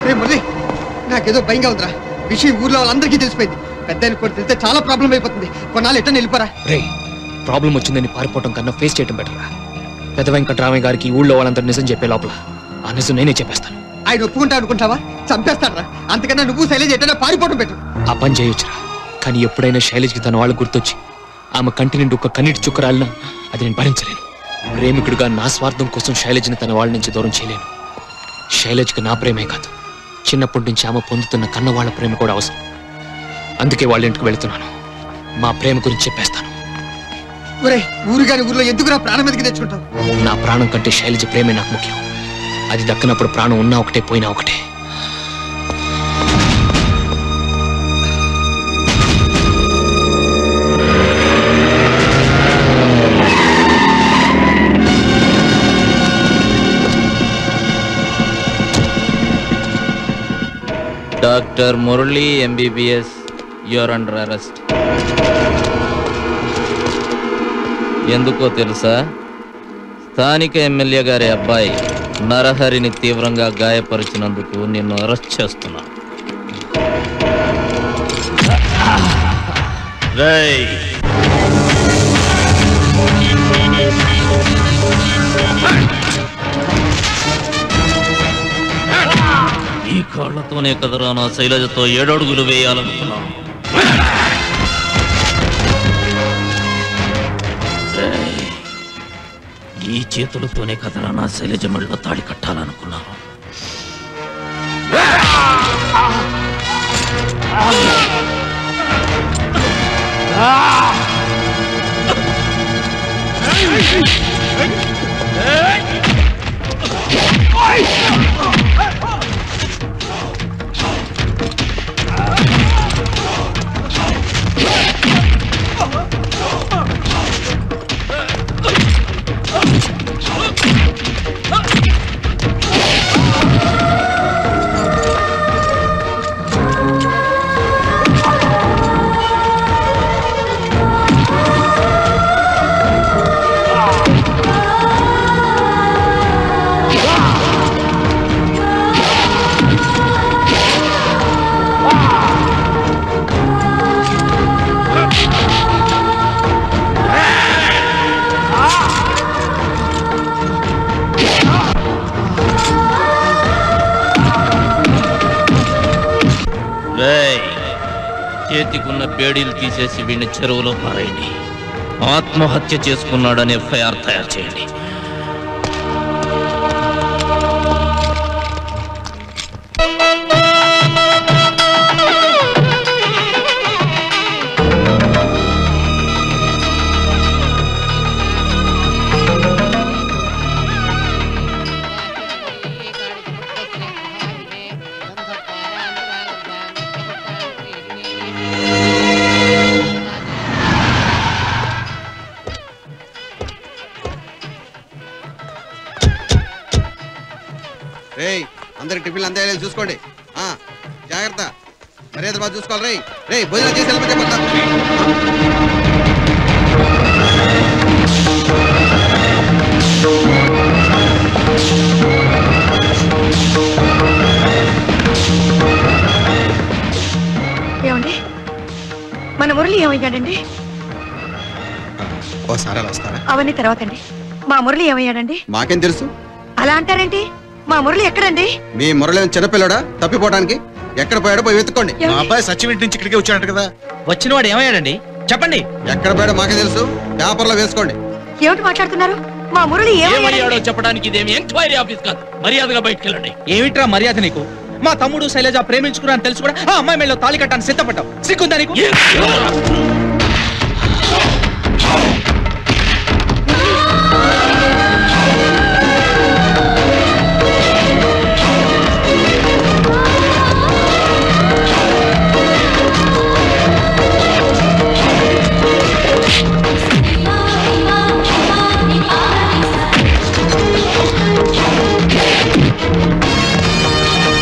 రే మురళి నాకేదో భయంగా ఉందిరా విషయం ఊర్లో వాళ్ళందరికీ తెలిసిపోయింది పెద్ద ఆయన కూడా తెలిస్తే చాలా ప్రాబ్లం అయిపోతుంది కొన్నాళ్ళు ఎట్టని వెళ్ళిపోరా రే ప్రాబ్లం వచ్చిందని పారిపోవటం కన్నా ఫేస్ చేయడం బెటర్ రా పెద్ద వెంకట్రామయ్య గారికి ఊళ్ళో వాళ్ళందరూ నిజం చెప్పే లోపల ఆ నిజం నేనే చెప్పేస్తాను ఆయన ఒప్పుకుంటా అనుకుంటావా చంపేస్తాడరా అంతకన్నా నువ్వు శైలజ ఎట్టైనా పారిపోవడం పెట్టు ఆ పని చేయొచ్చురా కానీ ఎప్పుడైనా శైలజ్కి తన వాళ్ళు గుర్తొచ్చి ఆమె కంటి నుండి ఒక కన్నీటి చుక్క రాలినా అది నేను భరించలేను ప్రేమికుడిగా నా స్వార్థం కోసం శైలజ్ని తన వాళ్ళ నుంచి దూరం చేయలేను శైలజ్కి నా ప్రేమే కాదు చిన్నప్పటి నుంచి ఆమె పొందుతున్న కన్న వాళ్ళ ప్రేమ కూడా అవసరం అందుకే వాళ్ళ ఇంటికి వెళ్తున్నాను మా ప్రేమ గురించి చెప్పేస్తాను ఒరే ఊరు గాని ఊర్లో ఎందుకురా ప్రాణం మీదకి తెచ్చుకుంటావు నా ప్రాణం కంటే శైలజ ప్రేమే నాకు ముఖ్యం అది దక్కనప్పుడు ప్రాణం ఉన్నా ఒకటే పోయినా ఒకటే doctor Murali MBBS you are under arrest ఎందుకో తెలుసా స్థానిక ఎమ్మెల్యే గారి అబ్బాయి నరహరిని తీవ్రంగా గాయపరిచినందుకు నిన్ను అరెస్ట్ చేస్తున్నా రేయ్ ఈ కాళ్లతోనే కదరా నా శైలజతో ఏడడుగులు వేయాలనుకున్నాను రేయ్, ఈ చేతులతోనే కదరా నా శైలజ మెళ్ళలో తాళి కట్టాలనుకున్నాను రేయ్, చేతికున్న పేడీలు తీసేసి వీడిని చెరువులో పారేయండి ఆత్మహత్య చేసుకున్నాడని ఎఫ్ఐఆర్ తయారు చేయండి రేయ్ అందరికి టిఫిన్లు అందేయాలి చూసుకోండి ఆ జాగ్రత్త మర్యాద బాగా చూసుకోవాలి రేయ్ రేయ్ భోజనం చేసి వెళ్ళమని చెప్పండి ఏమండి మన మురళి ఏమయ్యాడండి ఓసారి అలా వస్తారా అవన్నీ తర్వాత అండి మా మురళి ఏమయ్యాడండి మాకేం తెలుసు అలా అంటారేంటి మా మురళి ఎక్కడండి మీ మురళి చిన్నపిల్లడా తప్పిపోవడానికి ఎక్కడ పోయాడో పోయి వెతుక్కోండి ఏమండి? అబ్బాయి సచివింటి నుంచి ఇక్కడికే వచ్చాడంట కదా వచ్చిన వాడు ఏమయ్యాడండి చెప్పండి ఎక్కడ పోయాడో మాకే తెలుసు పేపర్లో వేసుకోండి ఏమిటి మాట్లాడుతున్నారు మా మురళి ఏమయ్యాడో ఏమయ్యాడు చెప్పడానికి ఇదేమి ఎంక్వైరీ ఆఫీస్ కాదు మర్యాదగా బయటకు వెళ్ళండి ఏమిట్రా మర్యాద నీకు మా తమ్ముడు శైలజ ప్రేమించుకున్నా తెలుసు కూడా ఆ అమ్మాయి మెళ్ళలో తాళి కట్టాను సిద్ధపడ్డావు సిగ్గుందా నీకు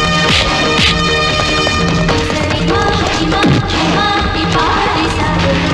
Party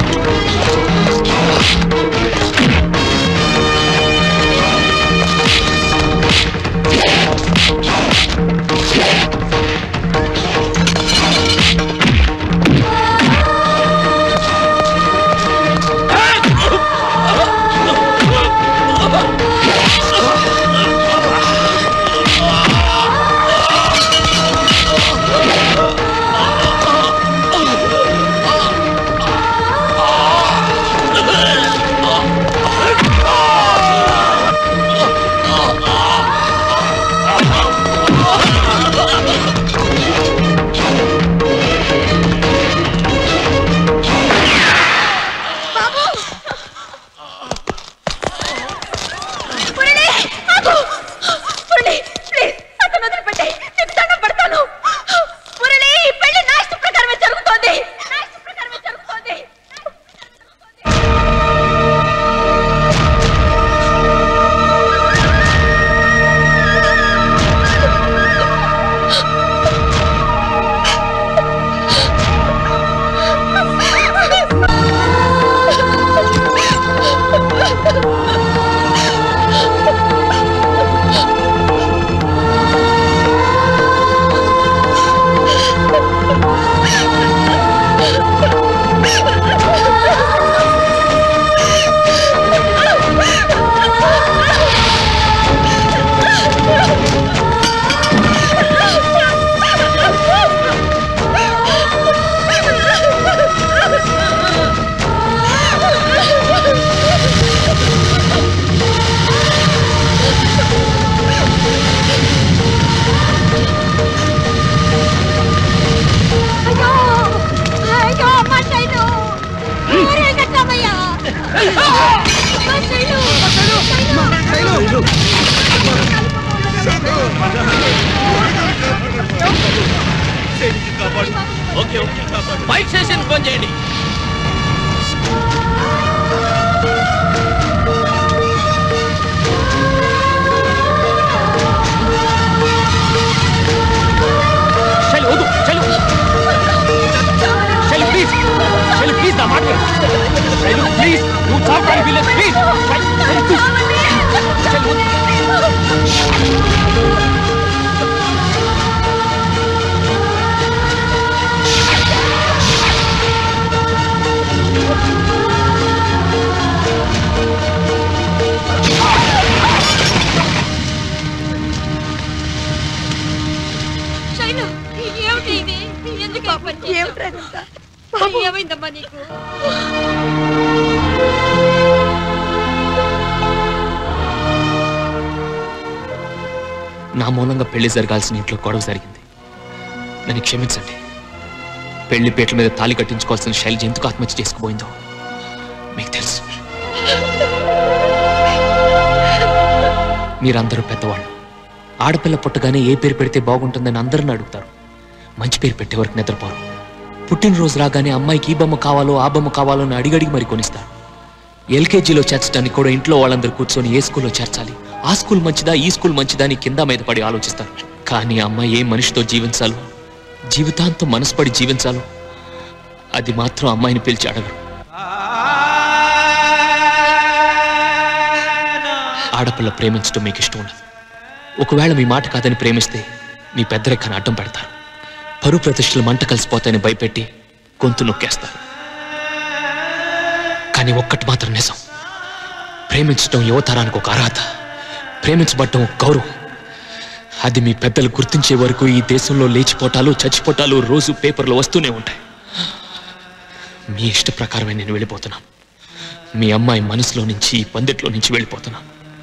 okay okay bike station phone చేయండి శైలు వద్దు శైలు శైలు ప్లీజ్ శైలు ప్లీజ్ నా మాట విను. శైలు ప్లీజ్ నువ్వు చావడానికి వీల్లేదు ప్లీజ్ శైలు ప్లీజ్ శైలు వద్దు. శైలు ఏమిటి ఇది ఎందుకు ఈ పని చేశావు? ఏమిట్రా ఇదంతా? ఏమైందమ్మా నీకు నా మూలంగా పెళ్లి జరగాల్సిన ఇంట్లో గొడవ జరిగింది నన్ను క్షమించండి పెళ్లి పీటల మీద తాళి కట్టించుకోవాల్సిన శైలజ ఎందుకు ఆత్మహత్య చేసుకుపోయిందో మీకు తెలుసు మీరందరూ పెద్దవాళ్ళు ఆడపిల్ల పుట్టగానే ఏ పేరు పెడితే బాగుంటుందని అందరిని అడుగుతారు మంచి పేరు పెట్టే వరకు నిద్రపోరు పుట్టినరోజు రాగానే అమ్మాయికి ఈ బొమ్మ కావాలో ఆ బొమ్మ కావాలో అని అడిగడిగి మరి కొనిస్తారు ఎల్కేజీలో చేర్చడానికి కూడా ఇంట్లో వాళ్ళందరూ కూర్చొని ఏ స్కూల్లో చేర్చాలి ఆ స్కూల్ మంచిదా ఈ స్కూల్ మంచిదా అని కింద మీద పడి ఆలోచిస్తారు కానీ ఆ అమ్మాయి ఏ మనిషితో జీవించాలో జీవితాంతం మనసుపడి జీవించాలో అది మాత్రం అమ్మాయిని పిలిచి అడగరు ఆడపిల్ల ప్రేమించడం మీకు ఇష్టం ఉండదు ఒకవేళ మీ మాట కాదని ప్రేమిస్తే మీ పెద్దరెక్కని అడ్డం పెడతారు పరువు ప్రతిష్టలు మంట కలిసిపోతాయని భయపెట్టి గొంతు నొక్కేస్తారు కానీ ఒక్కటి మాత్రం నిజం ప్రేమించడం యువతరానికి ఒక అర్హత ప్రేమించబడటం ఒక గౌరవం అది మీ పెద్దలు గుర్తించే వరకు ఈ దేశంలో లేచిపోటాలు చచ్చిపోటాలు రోజు పేపర్లో వస్తూనే ఉంటాయి మీ ఇష్ట ప్రకారమే నేను వెళ్ళిపోతున్నాను మీ అమ్మాయి మనసులో నుంచి ఈ పందిట్లో నుంచి వెళ్ళిపోతున్నాను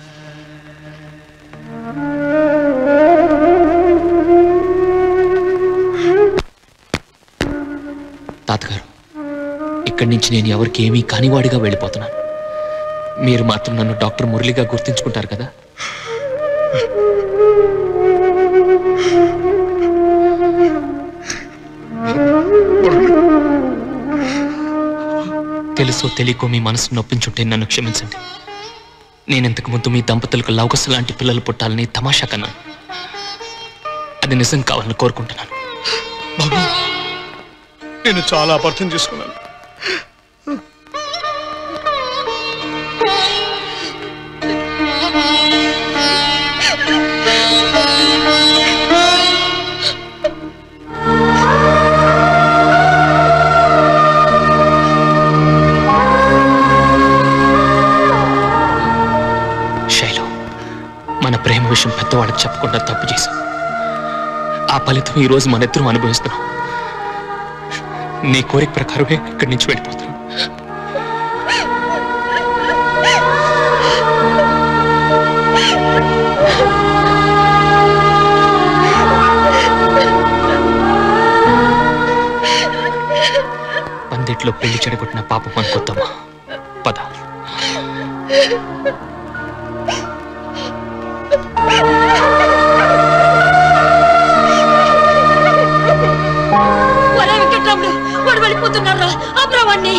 తాతగారు ఇక్కడి నుంచి నేను ఎవరికి ఏమీ కానివాడిగా వెళ్ళిపోతున్నాను మీరు మాత్రం నన్ను డాక్టర్ మురళిగా గుర్తించుకుంటారు కదా తెలుసో తెలియకో మీ మనసు నొప్పించుంటే నన్ను క్షమించండి నేను ఇంతకు ముందు మీ దంపతులకు లవకస లాంటి పిల్లలు పుట్టాలని తమాషా కన్నాను అది నిజం కావాలని కోరుకుంటున్నాను బాబు నేను చాలా అపార్థం చేసుకున్నాను శైలు మన ప్రేమ విషయం పెద్దవాళ్ళకి చెప్పకుండా తప్పు చేశాం ఆ ఫలితం ఈ రోజు మన ఇద్దరం అనుభవిస్తున్నాం నీ కోరిక ప్రకారమే ఇక్కడి నుంచి వెళ్ళిపోతున్నాం పందిట్లో పెళ్లి చెడగొట్టిన పాపం అనుకొద్దామా పద ఒరే వెంకట్రాముడు వాడు వెళ్ళిపోతున్నారా ఆపరా వాణ్ణి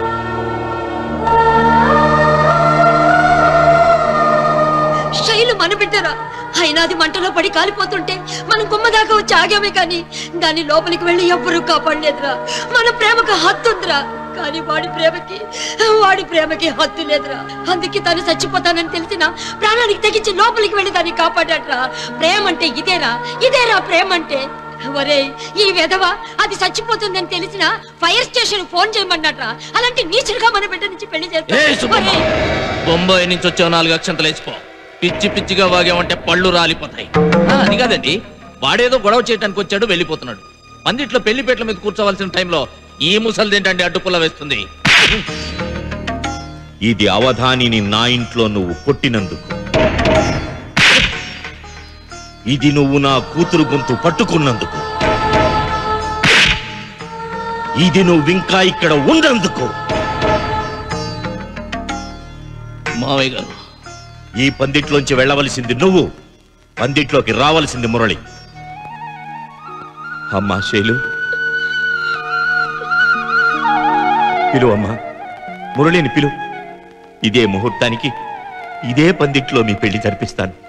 శైలు మన బిడ్డరా అయినా అది మంటలో పడి కాలిపోతుంటే మనం గుమ్మ దాకా వచ్చి ఆగామే కానీ దాని లోపలికి వెళ్ళి ఎవ్వరూ కాపాడలేదురా మన ప్రేమకు హత్తుందిరా కానీ వాడి ప్రేమకి వాడి ప్రేమకి హత్తు లేదురా అందుకే తను చచ్చిపోతానని తెలిసిన ప్రాణానికి తెగించి లోపలికి వెళ్ళి దాన్ని కాపాడాడ్రా ప్రేమ అంటే ఇదేరా ఇదేరా ప్రేమ అంటే ఒరే ఈ విధవ అది చచ్చిపోతుందని తెలిసిన ఫైర్ స్టేషన్ ఫోన్ చేయమన్నట్రా అలాంటి నీచుడుగా మన బిడ్డ నుంచి పెళ్లి ఏ సుబ్బమ్మ చేస్తా బొంబాయి నుంచి వచ్చావు నాలుగు అక్షంతలు వేసిపో పిచ్చి పిచ్చిగా వాగామంటే పళ్ళు రాలిపోతాయి ఆ, అది కాదండి వాడేదో గొడవ చేయడానికి వచ్చాడు వెళ్ళిపోతున్నాడు పందిట్లో పెళ్లిపేటల మీద కూర్చోవలసిన టైంలో ఈ ముసలిదేంటండి అడ్డుపుల్ల వేస్తుంది ఇది అవధానిని నా ఇంట్లో నువ్వు కొట్టినందుకు ఇది నువ్వు నా కూతురు గొంతు పట్టుకున్నందుకు ఇది నువ్వు ఇంకా ఇక్కడ ఉన్నందుకు మావయ్య గారు ఈ పందిట్లోంచి వెళ్ళవలసింది నువ్వు పందిట్లోకి రావలసింది మురళి అమ్మా శైలు పిలువమ్మా మురళిని పిలు ఇదే ముహూర్తానికి ఇదే పందిట్లో మీ పెళ్లి జరిపిస్తాను